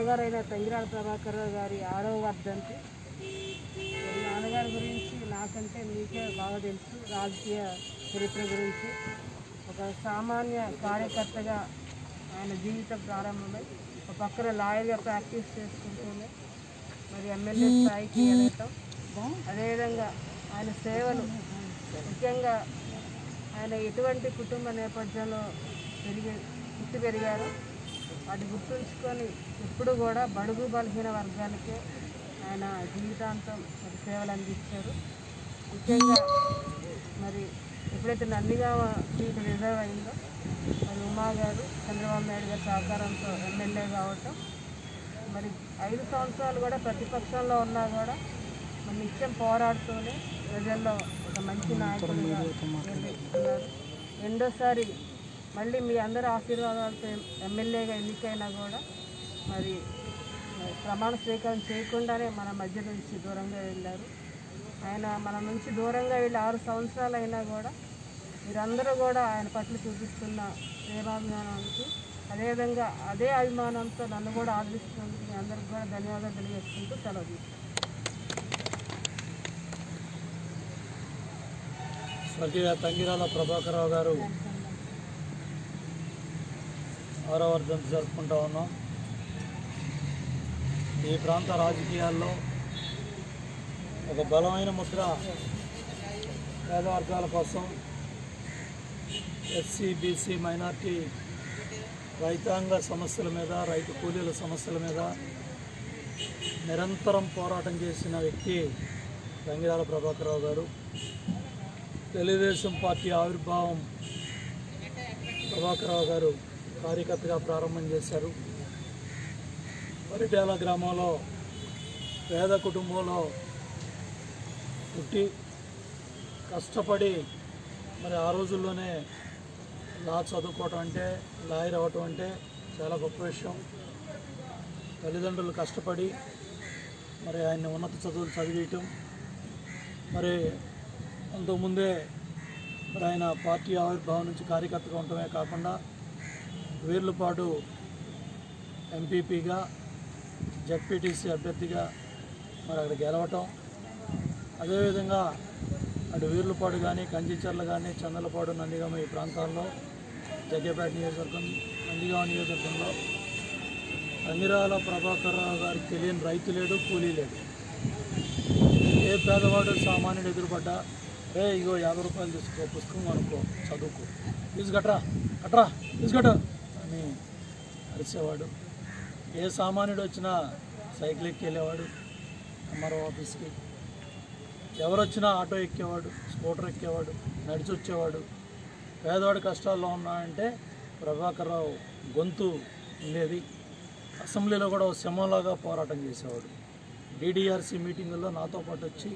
నాన్నగారైన తంగిరాల ప్రభాకర్ రావు గారి ఆరవ వర్ధంతి ఈ నాన్నగారి గురించి నాకంటే మీకే బాగా తెలుసు రాజకీయ చరిత్ర గురించి ఒక సామాన్య కార్యకర్తగా ఆయన జీవితం ప్రారంభమై ఒక పక్కన లాయర్గా ప్రాక్టీస్ చేసుకుంటూనే మరి ఎమ్మెల్యే స్థాయికి వెళ్ళటం అదేవిధంగా ఆయన సేవలు ముఖ్యంగా ఆయన ఎటువంటి కుటుంబ నేపథ్యంలో పెరిగి పుట్టి పెరిగారో వాటి గుర్తుంచుకొని ఇప్పుడు కూడా బడుగు బలహీన వర్గాలకే ఆయన జీవితాంతం మరి సేవలు అందించారు ముఖ్యంగా మరి ఎప్పుడైతే నందిగామ సీటు రిజర్వ్ అయిందో మరి ఉమా గారు చంద్రబాబు నాయుడు గారి సహకారంతో ఎమ్మెల్యే కావటం మరి ఐదు సంవత్సరాలు కూడా ప్రతిపక్షంలో ఉన్నా కూడా మరి నిత్యం పోరాడుతూనే ప్రజల్లో ఒక మంచి నాయకుడిగా నిలబెట్టుకున్నారు రెండోసారి మళ్ళీ మీ అందరి ఆశీర్వాదాలతో ఎమ్మెల్యేగా ఎన్నికైనా కూడా మరి మరి ప్రమాణ స్వీకారం చేయకుండానే మన మధ్య నుంచి దూరంగా వెళ్ళారు ఆయన మన నుంచి దూరంగా వెళ్ళి ఆరు సంవత్సరాలు అయినా కూడా మీరందరూ కూడా ఆయన పట్ల చూపిస్తున్న ప్రేమాభిమానానికి అదేవిధంగా అదే అభిమానంతో నన్ను కూడా ఆదరిస్తున్నందుకు మీ అందరికి కూడా ధన్యవాదాలు తెలియజేసుకుంటూ సెలవు తీసుకుంటాను స్వర్గీయ తంగిరాల ప్రభాకరరావు గారు ఆరో వర్ధంతి జరుపుకుంటా ఉన్నాం ఈ ప్రాంత రాజకీయాల్లో ఒక బలమైన ముద్ర పేద వర్గాల కోసం ఎస్సీ బీసీ మైనార్టీ రైతాంగ సమస్యల మీద రైతు కూలీల సమస్యల మీద నిరంతరం పోరాటం చేసిన వ్యక్తి రంగిరాల ప్రభాకరరావు గారు తెలుగుదేశం పార్టీ ఆవిర్భావం ప్రభాకరరావు గారు కార్యకర్తగా ప్రారంభం చేశారు పరిటాల గ్రామంలో పేద కుటుంబంలో పుట్టి కష్టపడి మరి ఆ రోజుల్లోనే లా చదువుకోవటం అంటే లాయర్ అవ్వటం అంటే చాలా గొప్ప విషయం తల్లిదండ్రులు కష్టపడి మరి ఆయన్ని ఉన్నత చదువులు చదివేయటం మరి అంతకుముందే మరి ఆయన పార్టీ ఆవిర్భావం నుంచి కార్యకర్తగా ఉండటమే కాకుండా వీర్లపాటు ఎంపీపీగా జడ్పీటీసీ అభ్యర్థిగా మరి అక్కడ గెలవటం అదేవిధంగా అటు వీర్లపాడు కానీ కంచిచర్ల కానీ చందలపాడు నందిగామ ఈ ప్రాంతాల్లో జగ్గేపేట నియోజకవర్గం నందిగామ నియోజకవర్గంలో రంగిరాల ప్రభాకర్రావు గారికి తెలియని రైతు లేడు కూలీ లేడు ఏ పేదవాడు సామాన్యుడు ఎదురుపడ్డా రే ఇగో యాభై రూపాయలు తీసుకో పుస్తకం అనుకో చదువుకో ఫీజు కట్టరా కట్టరా ఫీజు కట్ట అని అరిసేవాడు ఏ సామాన్యుడు వచ్చినా సైకిల్ ఎక్కి వెళ్ళేవాడు ఎంఆర్ఓ ఆఫీస్కి ఎవరు వచ్చినా ఆటో ఎక్కేవాడు స్కూటర్ ఎక్కేవాడు నడిచి వచ్చేవాడు పేదవాడి కష్టాల్లో ఉన్నాడంటే ప్రభాకర్రావు గొంతు ఉండేది అసెంబ్లీలో కూడా ఒక సింహంలాగా పోరాటం చేసేవాడు డీడీఆర్సీ మీటింగుల్లో నాతో పాటు వచ్చి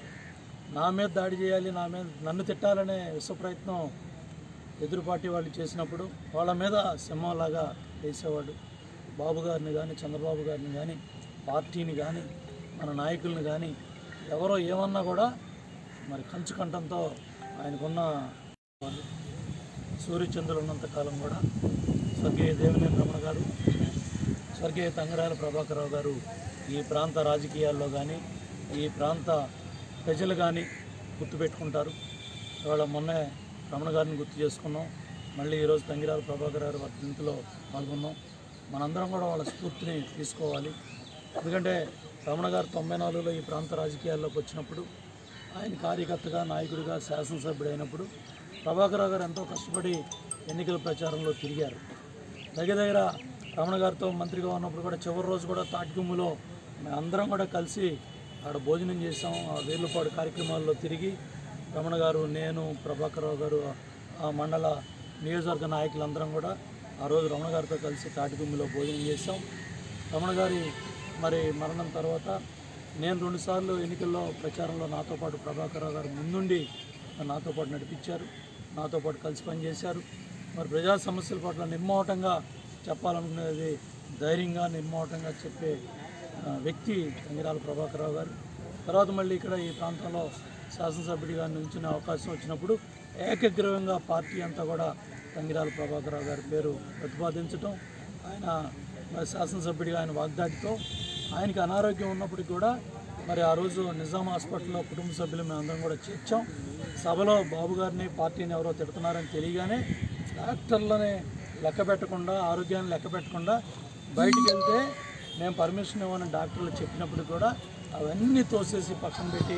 నా మీద దాడి చేయాలి నా మీద నన్ను తిట్టాలనే విశ్వ ప్రయత్నం ఎదురు పార్టీ వాళ్ళు చేసినప్పుడు వాళ్ళ మీద సింహంలాగా వేసేవాడు బాబు గారిని కానీ చంద్రబాబు గారిని కానీ పార్టీని కానీ మన నాయకుల్ని కానీ ఎవరో ఏమన్నా కూడా మరి కంచు కంఠంతో ఆయనకున్న వాళ్ళు సూర్యచంద్రులు ఉన్నంత కాలం కూడా స్వర్గీయ దేవినేని రమణ గారు స్వర్గీయ తంగరాల ప్రభాకరరావు గారు ఈ ప్రాంత రాజకీయాల్లో కానీ ఈ ప్రాంత ప్రజలు కానీ గుర్తుపెట్టుకుంటారు ఇవాళ మొన్నే రమణ గారిని గుర్తు చేసుకున్నాం మళ్ళీ ఈరోజు తంగిరాల ప్రభాకర్ గారి వర్ధంతిలో పాల్గొన్నాం మనందరం కూడా వాళ్ళ స్ఫూర్తిని తీసుకోవాలి ఎందుకంటే రమణ గారు తొంభై నాలుగులో ఈ ప్రాంత రాజకీయాల్లోకి వచ్చినప్పుడు ఆయన కార్యకర్తగా నాయకుడిగా శాసనసభ్యుడు అయినప్పుడు ప్రభాకరరావు గారు ఎంతో కష్టపడి ఎన్నికల ప్రచారంలో తిరిగారు దగ్గర దగ్గర రమణ గారితో మంత్రిగా ఉన్నప్పుడు కూడా చివరి రోజు కూడా తాటికొమ్ములో మేము అందరం కూడా కలిసి ఆడ భోజనం చేసాం ఆ వేర్లపాడు కార్యక్రమాల్లో తిరిగి రమణ గారు నేను ప్రభాకరరావు గారు ఆ మండల నియోజకవర్గ నాయకులందరం కూడా ఆ రోజు రమణ గారితో కలిసి తాటికొమ్మిలో భోజనం చేసాం రమణ గారి మరి మరణం తర్వాత నేను రెండుసార్లు ఎన్నికల్లో ప్రచారంలో నాతో పాటు ప్రభాకరరావు గారు ముందుండి నాతో పాటు నడిపించారు నాతో పాటు కలిసి పనిచేశారు మరి ప్రజా సమస్యల పట్ల నిర్మోహటంగా చెప్పాలనుకునేది ధైర్యంగా నిర్మోహటంగా చెప్పే ఆ, వ్యక్తి తంగిరాల ప్రభాకరరావు గారు తర్వాత మళ్ళీ ఇక్కడ ఈ ప్రాంతంలో శాసనసభ్యుడిగా నుంచిన అవకాశం వచ్చినప్పుడు ఏకగ్రీవంగా పార్టీ అంతా కూడా తంగిరాల ప్రభాకరరావు గారి పేరు ప్రతిపాదించడం ఆయన మరి శాసనసభ్యుడిగా ఆయన వాగ్దాటితో ఆయనకి అనారోగ్యం ఉన్నప్పటికీ కూడా మరి ఆ రోజు నిజాం హాస్పిటల్లో కుటుంబ సభ్యులు మేమందరం కూడా చేర్చాం సభలో బాబు గారిని పార్టీని ఎవరో తిడుతున్నారని తెలియగానే డాక్టర్లని లెక్క పెట్టకుండా ఆరోగ్యాన్ని లెక్క పెట్టకుండా బయటికి వెళ్తే మేము పర్మిషన్ ఇవ్వని డాక్టర్లు చెప్పినప్పుడు కూడా అవన్నీ తోసేసి పక్కన పెట్టి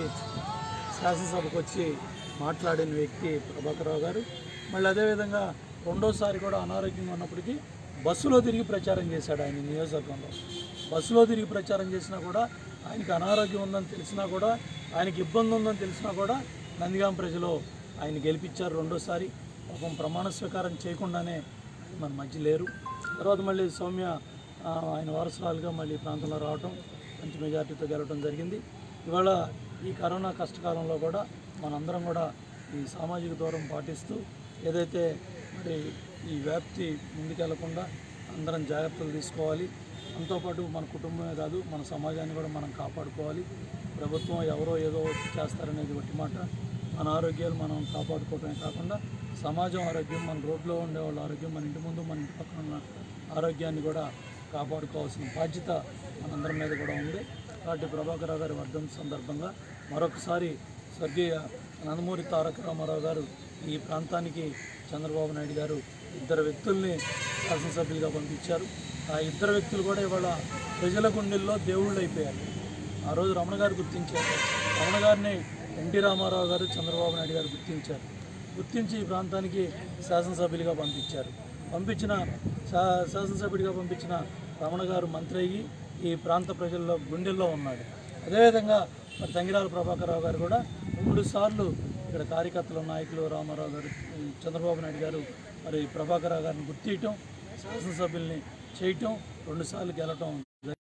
శాసనసభకు వచ్చి మాట్లాడిన వ్యక్తి ప్రభాకరరావు గారు మళ్ళీ అదేవిధంగా రెండోసారి కూడా అనారోగ్యంగా ఉన్నప్పటికీ బస్సులో తిరిగి ప్రచారం చేశాడు ఆయన నియోజకవర్గంలో బస్సులో తిరిగి ప్రచారం చేసినా కూడా ఆయనకి అనారోగ్యం ఉందని తెలిసినా కూడా ఆయనకి ఇబ్బంది ఉందని తెలిసినా కూడా నందిగాం ప్రజలు ఆయన గెలిపించారు రెండోసారి పాపం ప్రమాణ స్వీకారం చేయకుండానే మన మధ్య లేరు తర్వాత మళ్ళీ సౌమ్య ఆ, ఆయన వారసురాలుగా మళ్ళీ ఈ ప్రాంతంలో రావటం మంచి మెజార్టీతో గెలవడం జరిగింది ఇవాళ ఈ కరోనా కష్టకాలంలో కూడా మనందరం కూడా ఈ సామాజిక దూరం పాటిస్తూ ఏదైతే మరి ఈ వ్యాప్తి ముందుకెళ్లకుండా అందరం జాగ్రత్తలు తీసుకోవాలి అంతోపాటు మన కుటుంబమే కాదు మన సమాజాన్ని కూడా మనం కాపాడుకోవాలి ప్రభుత్వం ఎవరో ఏదో చేస్తారనేది ఒట్టి మాట మన ఆరోగ్యాలు మనం కాపాడుకోవడమే కాకుండా సమాజం ఆరోగ్యం మన రోడ్లో ఉండే వాళ్ళ ఆరోగ్యం మన ఇంటి ముందు మన ఇంటి పక్కన ఉన్న ఆరోగ్యాన్ని కూడా కాపాడుకోవాల్సిన బాధ్యత మనందరి మీద కూడా ఉంది కాబట్టి ప్రభాకర్ గారి వర్ధం సందర్భంగా మరొకసారి స్వర్గీయ నందమూరి తారక రామారావు గారు ఈ ప్రాంతానికి చంద్రబాబు నాయుడు గారు ఇద్దరు వ్యక్తుల్ని శాసనసభ్యులుగా పంపించారు ఆ ఇద్దరు వ్యక్తులు కూడా ఇవాళ ప్రజల గుండెల్లో దేవుళ్ళు అయిపోయారు ఆ రోజు రమణ గారు గుర్తించారు రమణ గారిని ఎన్టీ రామారావు గారు చంద్రబాబు నాయుడు గారు గుర్తించారు గుర్తించి ఈ ప్రాంతానికి శాసనసభ్యులుగా పంపించారు పంపించిన శా శాసనసభ్యుడిగా పంపించిన రమణ గారు మంత్రి అయ్యి ఈ ప్రాంత ప్రజల్లో గుండెల్లో ఉన్నాడు అదేవిధంగా మరి తంగిరాల ప్రభాకరరావు గారు కూడా మూడు సార్లు ఇక్కడ కార్యకర్తలు నాయకులు రామారావు గారు ఈ చంద్రబాబు నాయుడు గారు మరి ప్రభాకరరావు గారిని గుర్తియటం శాసనసభ్యుల్ని చేయటం రెండుసార్లు గెలటం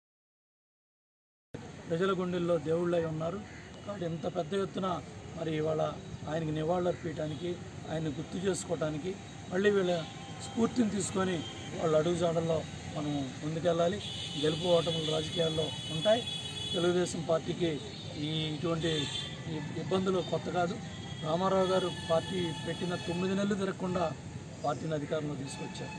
ప్రజల గుండెల్లో దేవుళ్ళై ఉన్నారు కాబట్టి ఇంత పెద్ద ఎత్తున మరి ఇవాళ ఆయనకి నివాళులర్పించడానికి ఆయన గుర్తు చేసుకోవడానికి మళ్ళీ వీళ్ళ స్ఫూర్తిని తీసుకొని వాళ్ళ అడుగుజాడల్లో మనం ముందుకెళ్ళాలి గెలుపు ఓటములు రాజకీయాల్లో ఉంటాయి తెలుగుదేశం పార్టీకి ఈ ఇటువంటి ఈ ఇబ్బందులు కొత్త కాదు రామారావు గారు పార్టీ పెట్టిన తొమ్మిది నెలలు తిరగకుండా పార్టీని అధికారంలో తీసుకొచ్చారు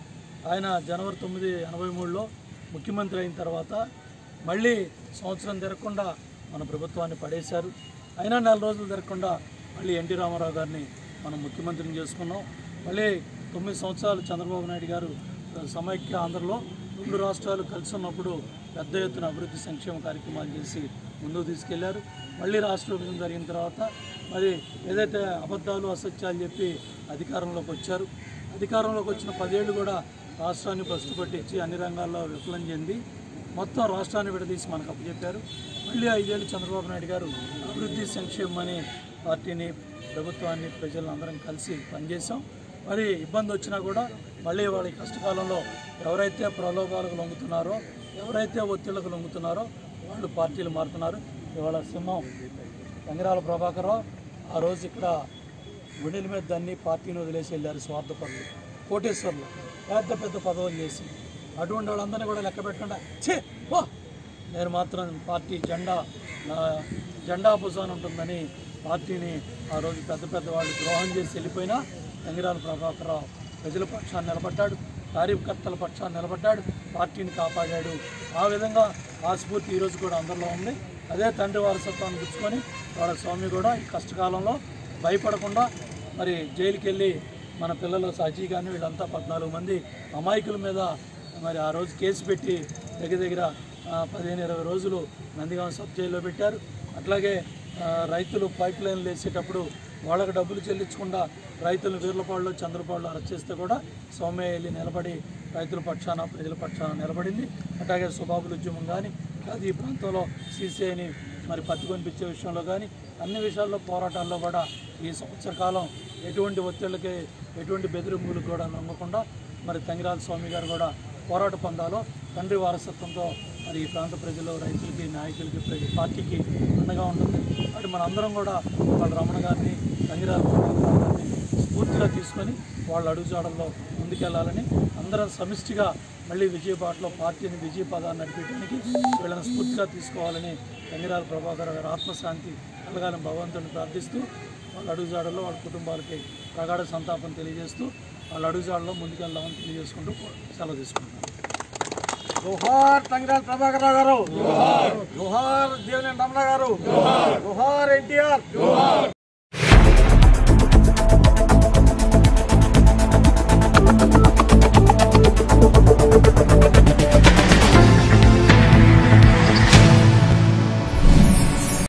ఆయన జనవరి తొమ్మిది ఎనభై మూడులో ముఖ్యమంత్రి అయిన తర్వాత మళ్ళీ సంవత్సరం తిరగకుండా మన ప్రభుత్వాన్ని పడేశారు అయినా నెల రోజులు తిరగకుండా మళ్ళీ ఎన్టీ రామారావు గారిని మనం ముఖ్యమంత్రిని చేసుకున్నాం మళ్ళీ తొమ్మిది సంవత్సరాలు చంద్రబాబు నాయుడు గారు ఆ, సమైక్య ఆంధ్రలో రెండు రాష్ట్రాలు కలిసి ఉన్నప్పుడు పెద్ద ఎత్తున అభివృద్ధి సంక్షేమ కార్యక్రమాలు చేసి ముందుకు తీసుకెళ్లారు మళ్ళీ రాష్ట్ర విభజన జరిగిన తర్వాత మరి ఏదైతే అబద్ధాలు అసత్యాలు చెప్పి అధికారంలోకి వచ్చారు అధికారంలోకి వచ్చిన పదేళ్ళు కూడా రాష్ట్రాన్ని భ్రష్టు పట్టించి అన్ని రంగాల్లో విఫలం చెంది మొత్తం రాష్ట్రాన్ని విడదీసి మనకు అప్పచెప్పారు మళ్ళీ ఐదేళ్ళు చంద్రబాబు నాయుడు గారు అభివృద్ధి సంక్షేమం అని పార్టీని ప్రభుత్వాన్ని ప్రజలను అందరం కలిసి పనిచేసాం మరి ఇబ్బంది వచ్చినా కూడా మళ్ళీ వాళ్ళ ఈ కష్టకాలంలో ఎవరైతే ప్రలోభాలకు లొంగుతున్నారో ఎవరైతే ఒత్తిళ్లకు లొంగుతున్నారో వాళ్ళు పార్టీలు మారుతున్నారు ఇవాళ సింహం తంగిరాల ప్రభాకరరావు ఆ రోజు ఇక్కడ గుండెల మీద దాన్ని పార్టీని వదిలేసి వెళ్ళారు స్వార్థపరులు కోటేశ్వర్లు పెద్ద పెద్ద పదవులు చేసి అటువంటి వాళ్ళందరినీ కూడా లెక్క పెట్టకుండా ఛే వా నేను మాత్రం పార్టీ జెండా నా జెండా భుజాన ఉంటుందని పార్టీని ఆ రోజు పెద్ద పెద్ద వాళ్ళు ద్రోహం చేసి వెళ్ళిపోయినా తంగిరాల ప్రభాకరరావు ప్రజల పక్షాన్ని నిలబడ్డాడు కార్యకర్తల పక్షాన్ని నిలబడ్డాడు పార్టీని కాపాడాడు ఆ విధంగా ఆ స్ఫూర్తి ఈరోజు కూడా అందరిలో ఉంది అదే తండ్రి వారసత్వాన్ని పుచ్చుకొని వాళ్ళ స్వామి కూడా ఈ కష్టకాలంలో భయపడకుండా మరి జైలుకి వెళ్ళి మన పిల్లలు సజీ కానీ వీళ్ళంతా పద్నాలుగు మంది అమాయకుల మీద మరి ఆ రోజు కేసు పెట్టి దగ్గర దగ్గర ఆ, పదిహేను ఇరవై రోజులు నందిగామ సబ్ జైల్లో పెట్టారు అట్లాగే ఆ, రైతులు పైప్ లైన్లు వేసేటప్పుడు వాళ్ళకి డబ్బులు చెల్లించకుండా రైతులు వీర్లపాడులో చంద్రపాడులో అరెస్ట్ చేస్తే కూడా సౌమ్య వెళ్ళి నిలబడి రైతుల పక్షాన ప్రజల పక్షాన నిలబడింది అట్లాగే సుబాబుల ఉద్యమం కానీ అది ఈ ప్రాంతంలో సీసీఐని మరి పత్తి కొనిపించే విషయంలో కానీ అన్ని విషయాల్లో పోరాటాల్లో కూడా ఈ సంవత్సర కాలం ఎటువంటి ఒత్తిళ్ళకి ఎటువంటి బెదిరింపులకు కూడా నమ్మకుండా మరి తంగిరాల స్వామి గారు కూడా పోరాట పందాలో తండ్రి వారసత్వంతో మరి ఈ ప్రాంత ప్రజలు రైతులకి నాయకులకి ప్రతి పార్టీకి అండగా ఉంటుంది అటు మన అందరం కూడా వాళ్ళ రమణ గారిని తంగిరాల ప్రభాకర్ గారిని స్ఫూర్తిగా తీసుకొని వాళ్ళ అడుగుజాడల్లో ముందుకెళ్లాలని అందరం సమిష్టిగా మళ్ళీ విజయబాటలో పార్టీని విజయ పదాన్ని నడిపించడానికి వీళ్ళని స్ఫూర్తిగా తీసుకోవాలని తంగిరాల ప్రభాకర్ గారి ఆత్మశాంతి కలగాలని భగవంతుని ప్రార్థిస్తూ వాళ్ళ అడుగుజాడల్లో వాళ్ళ కుటుంబాలకి ప్రగాఢ సంతాపం తెలియజేస్తూ వాళ్ళ అడుగుజాడలో ముందుకెళ్దామని తెలియజేసుకుంటూ సెలవు తీసుకుంటున్నాను జోహార్ తంగిరాల ప్రభాకర్ రావు గారు జోహార్ దేవినేని రమణ గారు జోహార్ ఎన్టీఆర్